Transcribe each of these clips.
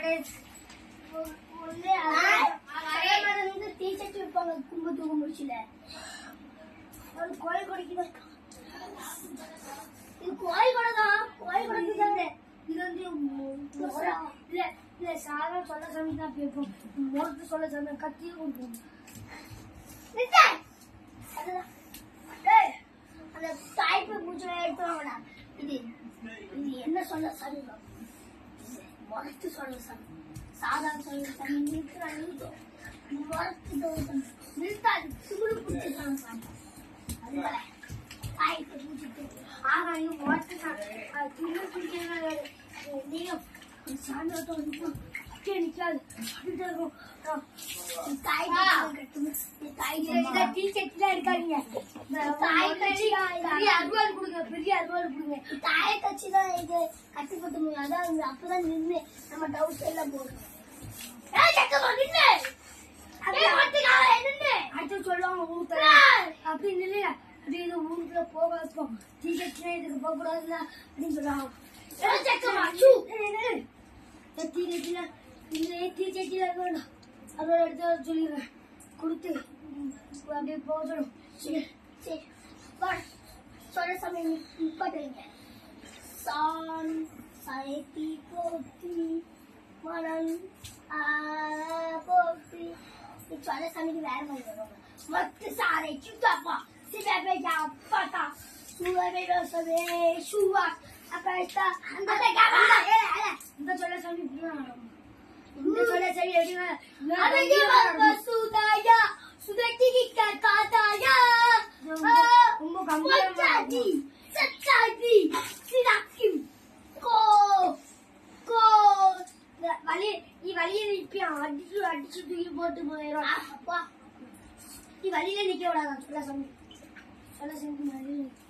கடைசி ஒண்ணு அதே மாதிரி வந்து டீச்சர்ஸ் வைப்பாங்க கும்ப தூக்க முடிச்சுல அது கோயில் கொடைக்கு இது கோயில் கொடை தான் கோயில் கொடைக்கு தானே இது வந்து ஒரு- இல்ல இல்ல சாதா சொல்ல சாமி தான் கேட்போம் முகத்து சொல்ல சாமி கத்தியும் கொடுப்போம் அதுதான் டேய், அந்த தாய்ப்பு பூச்சியை எடுத்து வாங்கடா இது இது என்ன சொல்ல சாமி முகத்து சொல்ல சாமி சாதாரண சொல்ல சாமி நிறுத்துறாங்க முகத்து சொல்ல சாமி நிறுத்தாது சுகுடு பிடிச்சி சொல்ல சாமி அதுதான் தாய்ப்பு பூச்சிட்டு ஆனா இங்க முகத்து சாமி அது துணி பிடிக்கிறது நீயும் சாயந்தரத்தை வந்து அப்படியே நிக்காது அப்படியே இருக்கும் தாய் டீச்சர்ஸ்லாம் இருக்காங்க தாய் கட்சி பெரிய அருவாள் கொடுங்க பெரிய அருவாள் கொடுங்க தாய் கட்சி தான் இது கட்டுப்பட்டு முடியும் அதான் வந்து அப்பதான் நின்று நம்ம டவுட்ஸ் எல்லாம் போடுறோம் அடுத்து சொல்லுவாங்க ஊருக்கு அப்படி நில்லையா அப்படி இது ஊருக்குள்ள போக வைப்போம் டீச்சர்ஸ்லாம் இதுக்கு போக கூடாதுல அப்படின்னு சொல்லுவாங்க டீச்சர்ஸ்ல இந்த டீச்சர்ஸ்ல வேணும் அதோட எடுத்து சொல்லிடுறேன் கொடுத்து ம், அப்படியே போக சொல்லும் சரி சரி வா. சொல்ல சமயம் நிப்பாட்டுங்க சான் சைத்தி போத்தி மனம் ஆ போத்தி நீ சொல்ல சமயம் வேற மாதிரி வருவாங்க மத்து சாரை சுத்தாப்பா சிதாபே ஜாப்பாத்தா சுவரே ரோசவே சுவா அப்பா அந்த இந்த சொல்ல சமயம் இப்படிதான் நடக்கும். இந்த சொல்ல சரி எப்படின்னா சுதாயா சுதட்டிக்கு காத்தாயா ரொம்ப கம்மியாதி சச்சாதி சிராக்கி கோ கோ இந்த வலி நீ வலிய நிற்பியா அடிச்சு அடிச்சு தூக்கி போட்டு போயிடும் அப்பா நீ வலியில நிக்க விடாதான் சொல்ல சாமி சொல்ல சாமி வலியில நிக்க.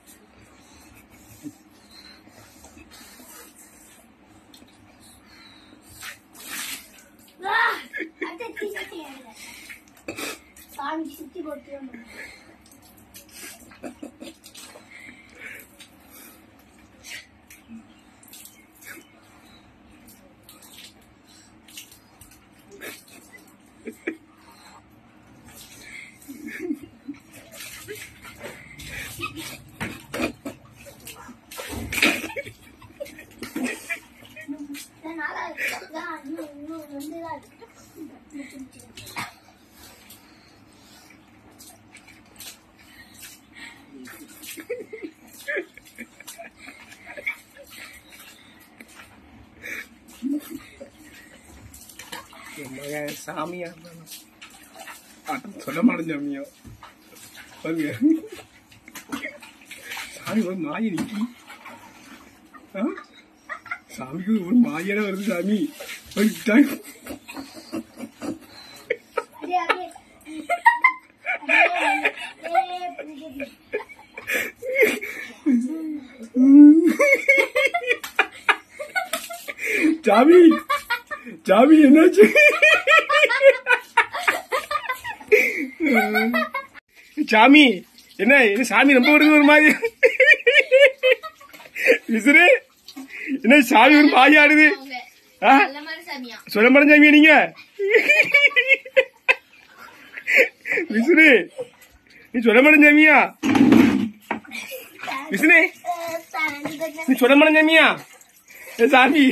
ஆ, அடுத்த டீச்சர் கேளுங்க. சாமி சுத்தி போட்டு நாளா இன்னும் இன்னும் வந்து தான் இருக்கு என் மகன் சாமியா இருந்தாலும் ஆட்டம் சொல்ல மாட்டேன் சாமியா பாருங்க சாமி ஒரு மாய நிக்கி ஆ? சாமிக்கு ஒரு மாயான வருது சாமி வந்துட்டாங்க. அப்படியே அப்படியே அப்படியே அப்படியே சாமி சாமி என்னாச்சு சாமி என்ன என்ன சாமி ரொம்ப வருது ஒரு மாதிரி விசிறு என்ன சாமி ஒரு மாதிரி ஆடுது ஆ? சொல்ல மாட்டேன் சாமியா நீங்க விசிறு நீ சொல்ல மாட்டேன் சாமியா விசிறு நீ சொல்ல மாட்டேன் சாமியா ஏ சாமி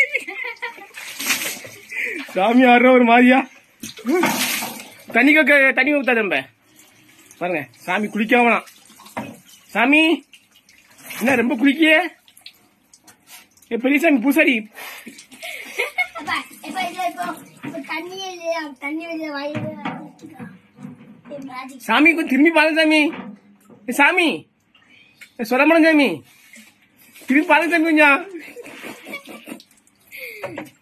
சாமி ஆடுற ஒரு மாதிரியா தண்ணி கொக்க தண்ணி ஊத்தா தம்ப பாருங்க சாமி குளிக்காமலாம் சாமி என்ன ரொம்ப குளிக்கிய ஏ பெரிய சாமி பூசாரி அப்பா, இப்ப இதுல இப்போ இப்போ தண்ணி இல்லையா தண்ணி வெளியே வாயில மேஜிக் சாமி கொஞ்சம் திரும்பி பாருங்க சாமி ஏ சாமி ஏ சொல்ல மாட்டேன் சாமி திரும்பி பாருங்க சாமி கொஞ்சம்